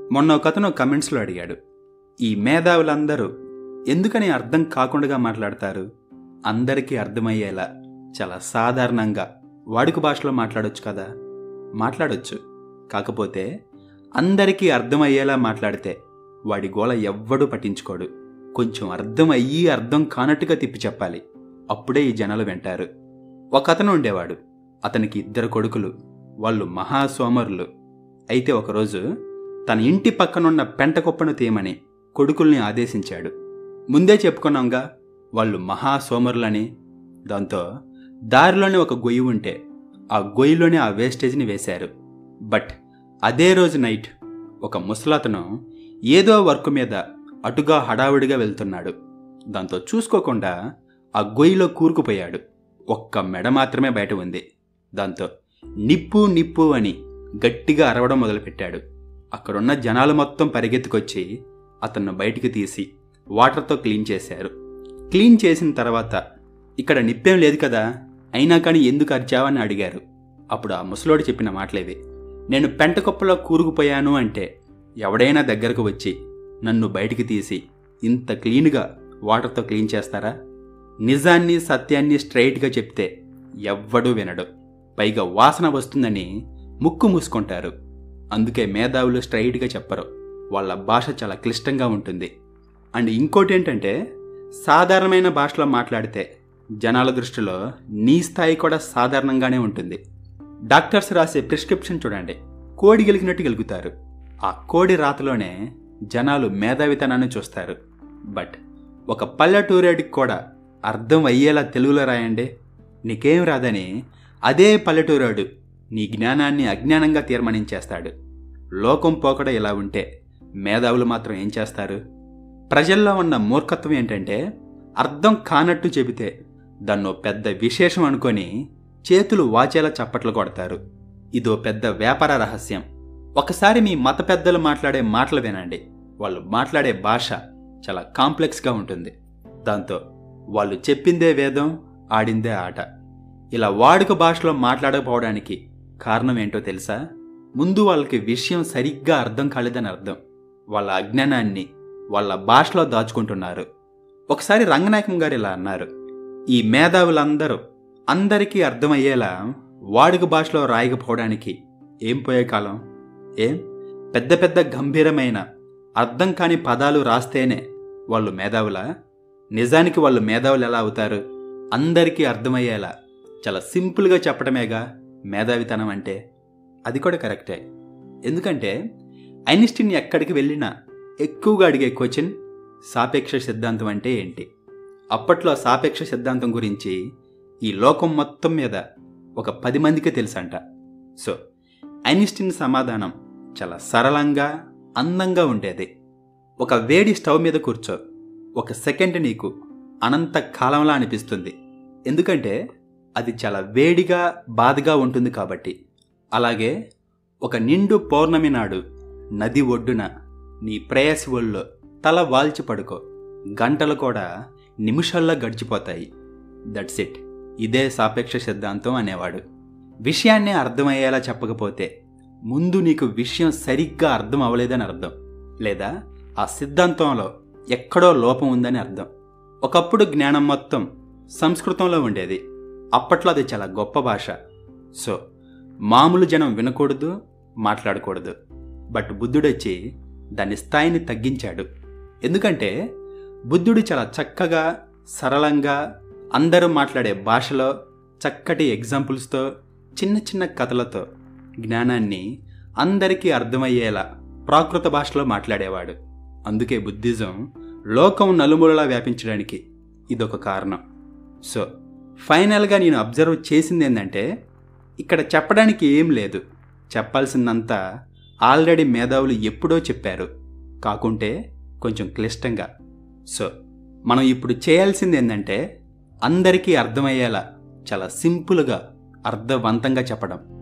మొన్న ఒక అతను కమెంట్స్లో అడిగాడు ఈ మేధావులందరూ ఎందుకని అర్థం కాకుండా మాట్లాడతారు అందరికీ అర్థమయ్యేలా చాలా సాధారణంగా వాడుక భాషలో మాట్లాడొచ్చు కదా మాట్లాడొచ్చు కాకపోతే అందరికీ అర్థమయ్యేలా మాట్లాడితే వాడి గోల ఎవ్వడూ పట్టించుకోడు కొంచెం అర్థం అయ్యి అర్థం కానట్టుగా తిప్పి చెప్పాలి అప్పుడే ఈ జనాలు వింటారు ఒక అతను ఉండేవాడు అతనికి ఇద్దరు కొడుకులు వాళ్ళు మహాసోమరులు అయితే ఒకరోజు తన ఇంటి పక్కనున్న పెంట కుప్పను తీయమని కొడుకుల్ని ఆదేశించాడు ముందే చెప్పుకున్నాంగా వాళ్ళు మహాసోమరులని దాంతో దారిలోనే ఒక గొయ్యి ఉంటే ఆ గొయ్యిలోనే ఆ వేస్టేజ్ని వేశారు బట్ అదే రోజు నైట్ ఒక ముసలతను ఏదో వర్క్ మీద అటుగా హడావుడిగా వెళ్తున్నాడు దాంతో చూసుకోకుండా ఆ గొయ్యిలో కూరుకుపోయాడు ఒక్క మెడ మాత్రమే బయట ఉంది దాంతో నిప్పు నిప్పు అని గట్టిగా అరవడం మొదలుపెట్టాడు అక్కడున్న జనాలు మొత్తం పరిగెత్తుకొచ్చి అతన్ని బయటికి తీసి వాటర్తో క్లీన్ చేశారు క్లీన్ చేసిన తర్వాత ఇక్కడ నిప్పేం లేదు కదా అయినా కానీ ఎందుకు అరిచావని అడిగారు అప్పుడు ఆ ముసలోడు చెప్పిన మాటలేవి నేను పెంట కుప్పలో కూరుకుపోయాను అంటే ఎవడైనా దగ్గరకు వచ్చి నన్ను బయటికి తీసి ఇంత క్లీన్గా వాటర్తో క్లీన్ చేస్తారా నిజాన్ని సత్యాన్ని స్ట్రైట్గా చెప్తే ఎవ్వడూ వినడు పైగా వాసన వస్తుందని ముక్కు మూసుకుంటారు అందుకే మేధావులు స్ట్రైట్గా చెప్పరు వాళ్ళ భాష చాలా క్లిష్టంగా ఉంటుంది అండ్ ఇంకోటి ఏంటంటే సాధారణమైన భాషలో మాట్లాడితే జనాల దృష్టిలో నీ స్థాయి కూడా సాధారణంగానే ఉంటుంది డాక్టర్స్ రాసే ప్రిస్క్రిప్షన్ చూడండి కోడి గెలిగినట్టు గెలుగుతారు ఆ కోడి రాతలోనే జనాలు మేధావితనాన్ని చూస్తారు బట్ ఒక పల్లెటూరేడికి కూడా అర్థం అయ్యేలా తెలుగులో రాయండి నీకేం రాదని అదే పల్లెటూరాడు నీ జ్ఞానాన్ని అజ్ఞానంగా తీర్మానించేస్తాడు లోకం పోకడ ఇలా ఉంటే మేధావులు మాత్రం ఏం చేస్తారు ప్రజల్లో ఉన్న మూర్ఖత్వం ఏంటంటే అర్థం కానట్టు చెబితే దాన్నో పెద్ద విశేషం అనుకొని చేతులు వాచేలా చప్పట్లు కొడతారు ఇదో పెద్ద వ్యాపార రహస్యం ఒకసారి మీ మత పెద్దలు మాట్లాడే మాటలు వినండి వాళ్ళు మాట్లాడే భాష చాలా కాంప్లెక్స్గా ఉంటుంది దాంతో వాళ్ళు చెప్పిందే వేదం ఆడిందే ఆట ఇలా వాడుక భాషలో మాట్లాడకపోవడానికి కారణం ఏంటో తెలుసా ముందు వాళ్ళకి విషయం సరిగ్గా అర్థం కాలేదని అర్థం వాళ్ళ అజ్ఞానాన్ని వాళ్ళ భాషలో దాచుకుంటున్నారు ఒకసారి రంగనాయకం గారు ఇలా అన్నారు ఈ మేధావులందరూ అందరికీ అర్థమయ్యేలా వాడుక భాషలో రాయకపోవడానికి ఏం పోయే కాలం ఏం పెద్ద పెద్ద గంభీరమైన అర్థం కాని పదాలు రాస్తేనే వాళ్ళు మేధావులా నిజానికి వాళ్ళు మేధావులు ఎలా అవుతారు అందరికీ అర్థమయ్యేలా చాలా సింపుల్గా చెప్పడమేగా మేధావితనం అంటే అది కూడా కరెక్టే ఎందుకంటే ఐన్స్టీన్ ఎక్కడికి వెళ్ళినా ఎక్కువగా అడిగే క్వశ్చన్ సాపేక్ష సిద్ధాంతం అంటే ఏంటి అప్పట్లో సాపేక్ష సిద్ధాంతం గురించి ఈ లోకం మొత్తం మీద ఒక పది మందికి తెలుసంట సో ఐన్స్టీన్ సమాధానం చాలా సరళంగా అందంగా ఉండేది ఒక వేడి స్టవ్ మీద కూర్చో ఒక సెకండ్ నీకు అనంత కాలంలా అనిపిస్తుంది ఎందుకంటే అది చాలా వేడిగా బాధగా ఉంటుంది కాబట్టి అలాగే ఒక నిండు పౌర్ణమి నాడు నది ఒడ్డున నీ ప్రేయసి ఒళ్ళో తల వాల్చి పడుకో గంటలు కూడా నిమిషాల్లో గడిచిపోతాయి దట్స్ ఇట్ ఇదే సాపేక్ష సిద్ధాంతం అనేవాడు విషయాన్ని అర్థమయ్యేలా చెప్పకపోతే ముందు నీకు విషయం సరిగ్గా అర్థం అవ్వలేదని అర్థం లేదా ఆ సిద్ధాంతంలో ఎక్కడో లోపం ఉందని అర్థం ఒకప్పుడు జ్ఞానం మొత్తం సంస్కృతంలో ఉండేది అప్పట్లో అది చాలా గొప్ప భాష సో మామూలు జనం వినకూడదు మాట్లాడకూడదు బట్ బుద్ధుడొచ్చి దాని స్థాయిని తగ్గించాడు ఎందుకంటే బుద్ధుడు చాలా చక్కగా సరళంగా అందరూ మాట్లాడే భాషలో చక్కటి ఎగ్జాంపుల్స్తో చిన్న చిన్న కథలతో జ్ఞానాన్ని అందరికీ అర్థమయ్యేలా ప్రాకృత భాషలో మాట్లాడేవాడు అందుకే బుద్ధిజం లోకం నలుమూలలా వ్యాపించడానికి ఇదొక కారణం సో ఫైనల్గా నేను అబ్జర్వ్ చేసింది ఏంటంటే ఇక్కడ చెప్పడానికి ఏం లేదు చెప్పాల్సిందంతా ఆల్రెడీ మేధావులు ఎప్పుడో చెప్పారు కాకుంటే కొంచెం క్లిష్టంగా సో మనం ఇప్పుడు చేయాల్సింది ఏంటంటే అందరికీ అర్థమయ్యేలా చాలా సింపుల్గా అర్థవంతంగా చెప్పడం